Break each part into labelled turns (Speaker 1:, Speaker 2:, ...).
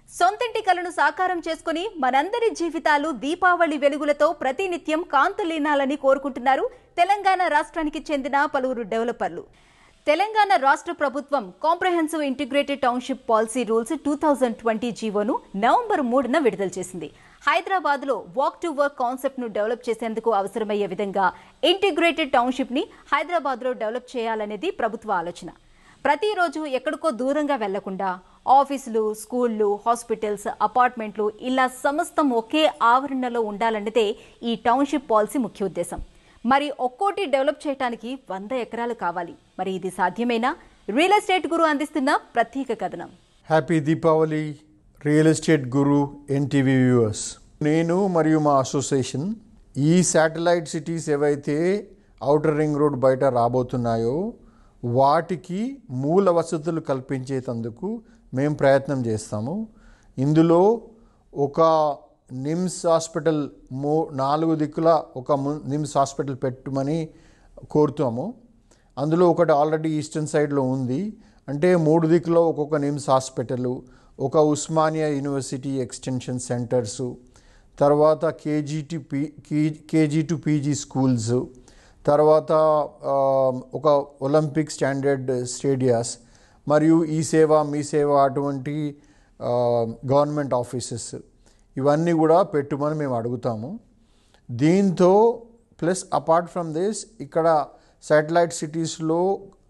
Speaker 1: సొంతింటి కలను సాకారం చేసుకుని మనందరి జీవితాలు దీపావళి వెలుగులతో ప్రతినిత్యం కాంతులీనాలని కోరుకుంటున్నారు తెలంగాణ రాష్ట్రానికి చెందిన పలువురు డెవలపర్లు తెలంగాణ రాష్ట్ర ప్రభుత్వం comprehensive integrated township policy rules two thousand twenty జీవోను నవంబర్ మూడున విడుదల చేసింది హైదరాబాద్ లో వాక్ టు వర్క్ కాన్సెప్ట్ ను డెవలప్ చేసేందుకు అవసరమయ్యే విధంగా ఇంటిగ్రేటెడ్ టౌన్షిప్ ని హైదరాబాద్ లో డెవలప్ చేయాలనేది ప్రభుత్వ ఆలోచన ప్రతిరోజు ఎక్కడికో దూరంగా వెళ్లకుండా ఆఫీసులు స్కూళ్లు హాస్పిటల్స్ అపార్ట్మెంట్లు ఇలా సమస్తం ఒకే ఆవరణలో ఉండాలన్నదే ఈ టౌన్షిప్ పాలసీ ముఖ్య ఉద్దేశం మరి ఒక్కోటి డెవలప్ చేయడానికి వంద ఎకరాలు కావాలి మరి ఇది సాధ్యమేనా రియల్ ఎస్టేట్ గురు అందిస్తున్న ప్రత్యేక కథనం
Speaker 2: happy Deepavali real estate guru NTV viewers నేను మరియు మా అసోసియేషన్ ఈ శాటిలైట్ సిటీస్ ఏవైతే ఔటర్ రింగ్ రోడ్ బయట రాబోతున్నాయో వాటికి మూల వసతులు కల్పించేటందుకు మేము ప్రయత్నం చేస్తాము ఇందులో ఒక నిమ్స్ హాస్పిటల్ మూ నాలుగు దిక్కుల ఒక ము- నిమ్స్ హాస్పిటల్ పెట్టమని కోరుతాము అందులో ఒకటి ఆల్రెడీ ఈస్టర్న్ సైడ్లో ఉంది అంటే మూడు దిక్కులో ఒక్కొక్క నిమ్స్ హాస్పిటల్ ఒక ఉస్మానియా యూనివర్సిటీ ఎక్స్టెన్షన్ సెంటర్సు తర్వాత KG to P KG to PG schools తర్వాత ఆ, ఒక ఒలింపిక్ స్టాండర్డ్ స్టేడియాస్ మరియు ఈ సేవ మీ సేవ అటువంటి ఆ, గవర్నమెంట్ ఆఫీసెస్ ఇవన్నీ కూడా పెట్టుమని మేము అడుగుతాము దీంతో ప్లస్ అపార్ట్ ఫ్రమ్ దిస్ ఇక్కడ శాటిలైట్ సిటీస్లో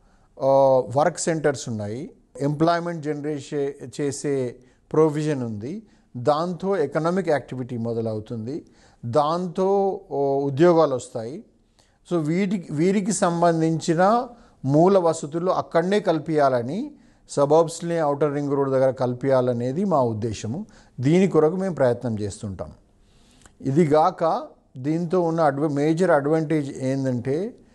Speaker 2: వర్క్ సెంటర్స్ ఉన్నాయి ఎంప్లాయ్మెంట్ జనరేషే చేసే ప్రొవిజన్ ఉంది దాంతో ఎకనామిక్ యాక్టివిటీ మొదలవుతుంది దాంతో ఓ, ఉద్యోగాలు వస్తాయి సో వీటికి వీరికి సంబంధించిన మూల వసతులు అక్కడనే కల్పించాలని సబర్బ్స్ని అవుటర్ రింగ్ రోడ్ దగ్గర కల్పించాలనేది మా ఉద్దేశము దీని కొరకు మేము ప్రయత్నం చేస్తుంటాం ఇది గాక దీంతో ఉన్న అడ్వ మేజర్ అడ్వాంటేజ్ ఏంటంటే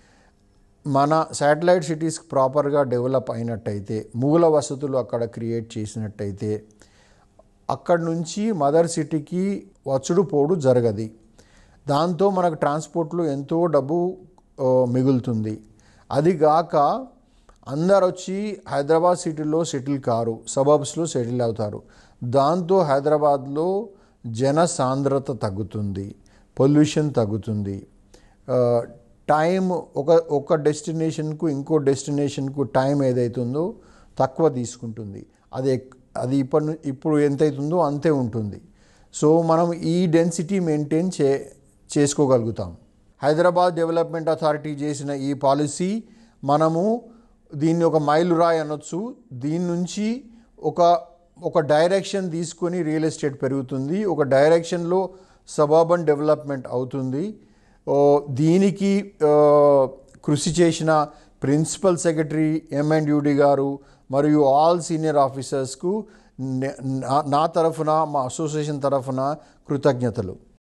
Speaker 2: మన శాటిలైట్ సిటీస్ ప్రాపర్గా డెవలప్ అయినట్టయితే మూల వసతులు అక్కడ క్రియేట్ చేసినట్టయితే అక్కడి నుంచి మదర్ సిటీకి వచ్చుడు పోడు జరగది దాంతో మనకు ట్రాన్స్పోర్ట్లో ఎంతో డబ్బు ఆ, మిగులుతుంది అది గాక అందరు వచ్చి హైదరాబాద్ సిటీలో సెటిల్ కారు సబబ్స్లో సెటిల్ అవుతారు దాంతో హైదరాబాద్లో జన సాంద్రత తగ్గుతుంది పొల్యూషన్ తగ్గుతుంది ఆ, టైం ఒక ఒక డెస్టినేషన్కు ఇంకో డెస్టినేషన్కు టైం ఏదైతుందో తక్కువ తీసుకుంటుంది అది ఎక్- అది ఇప్పటి ను- ఇప్పుడు ఎంత అవుతుందో అంతే ఉంటుంది సో మనం ఈ డెన్సిటీ మెయింటైన్ చే చేసుకోగలుగుతాం హైదరాబాద్ డెవలప్మెంట్ అథారిటీ చేసిన ఈ పాలసీ మనము దీన్ని ఒక మైలురాయి అనొచ్చు దీని నుంచి ఒక ఒక డైరెక్షన్ తీసుకొని రియల్ ఎస్టేట్ పెరుగుతుంది ఒక డైరెక్షన్లో సబర్బన్ డెవలప్మెంట్ అవుతుంది ఓ, దీనికి ఆ, కృషి చేసిన ప్రిన్సిపల్ సెక్రటరీ ఎంఎండ్యూడి గారు మరియు ఆల్ సీనియర్ ఆఫీసర్స్కు నే- నా- నా తరఫున మా అసోసియేషన్ తరఫున కృతజ్ఞతలు